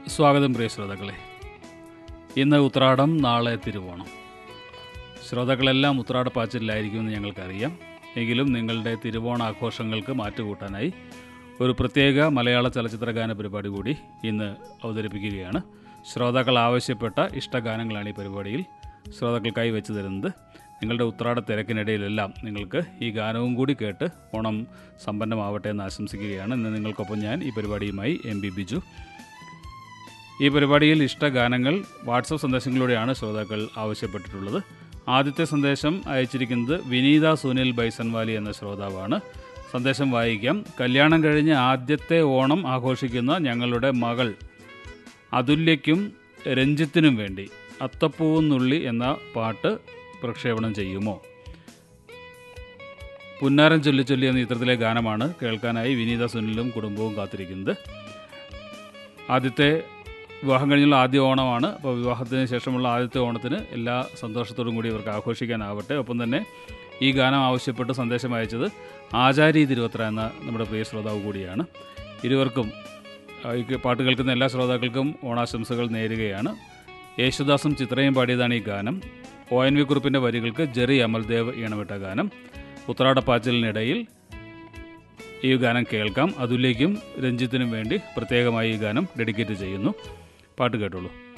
സ്വാഗതം പ്രിയ ശ്രോതാക്കളെ ഇന്ന് ഉത്രാടം നാളെ തിരുവോണം ശ്രോതാക്കളെല്ലാം ഉത്രാട പാച്ചിലായിരിക്കുമെന്ന് ഞങ്ങൾക്കറിയാം എങ്കിലും നിങ്ങളുടെ തിരുവോണ ആഘോഷങ്ങൾക്ക് മാറ്റുകൂട്ടാനായി ഒരു പ്രത്യേക മലയാള ചലച്ചിത്ര ഗാന പരിപാടി കൂടി ഇന്ന് അവതരിപ്പിക്കുകയാണ് ശ്രോതാക്കൾ ആവശ്യപ്പെട്ട ഇഷ്ടഗാനങ്ങളാണ് ഈ പരിപാടിയിൽ ശ്രോതാക്കൾക്കായി വെച്ച് തരുന്നത് നിങ്ങളുടെ ഉത്രാട തിരക്കിനിടയിലെല്ലാം നിങ്ങൾക്ക് ഈ ഗാനവും കൂടി കേട്ട് ഓണം സമ്പന്നമാവട്ടെ എന്ന് ആശംസിക്കുകയാണ് ഇന്ന് നിങ്ങൾക്കൊപ്പം ഞാൻ ഈ പരിപാടിയുമായി എം ബി ബിജു ഈ പരിപാടിയിൽ ഇഷ്ടഗാനങ്ങൾ വാട്സപ്പ് സന്ദേശങ്ങളിലൂടെയാണ് ശ്രോതാക്കൾ ആവശ്യപ്പെട്ടിട്ടുള്ളത് ആദ്യത്തെ സന്ദേശം അയച്ചിരിക്കുന്നത് വിനീത സുനിൽ ബൈസൻവാലി എന്ന ശ്രോതാവാണ് സന്ദേശം വായിക്കാം കല്യാണം കഴിഞ്ഞ് ആദ്യത്തെ ഓണം ആഘോഷിക്കുന്ന ഞങ്ങളുടെ മകൾ അതുല്യയ്ക്കും രഞ്ജിത്തിനും വേണ്ടി അത്തപ്പൂവുന്നുള്ളി എന്ന പാട്ട് പ്രക്ഷേപണം ചെയ്യുമോ പുന്നാരം ചൊല്ലി ചൊല്ലി എന്ന ചിത്രത്തിലെ ഗാനമാണ് കേൾക്കാനായി വിനീത സുനിലും കുടുംബവും കാത്തിരിക്കുന്നത് ആദ്യത്തെ വിവാഹം കഴിഞ്ഞുള്ള ആദ്യ ഓണമാണ് അപ്പോൾ വിവാഹത്തിന് ശേഷമുള്ള ആദ്യത്തെ ഓണത്തിന് എല്ലാ സന്തോഷത്തോടും കൂടി ഇവർക്ക് ആഘോഷിക്കാനാവട്ടെ ഒപ്പം തന്നെ ഈ ഗാനം ആവശ്യപ്പെട്ട് സന്ദേശം അയച്ചത് ആചാരി തിരുവത്ര എന്ന നമ്മുടെ പ്രിയ ശ്രോതാവ് കൂടിയാണ് ഇരുവർക്കും ആ, ഈ പാട്ട് കേൾക്കുന്ന എല്ലാ ശ്രോതാക്കൾക്കും ഓണാശംസകൾ നേരുകയാണ് യേശുദാസും ചിത്രയും പാടിയതാണ് ഈ ഗാനം ഒ എൻ വി കുറിപ്പിൻ്റെ വരികൾക്ക് ജെറി അമൽദേവ് ഈണമിട്ട ഗാനം ഉത്രാടപ്പാച്ചിലിനിടയിൽ ഈ ഗാനം കേൾക്കാം അതുലേക്കും രഞ്ജിത്തിനും വേണ്ടി പ്രത്യേകമായി ഈ ഗാനം ഡെഡിക്കേറ്റ് ചെയ്യുന്നു പാട്ട് കേട്ടോളൂ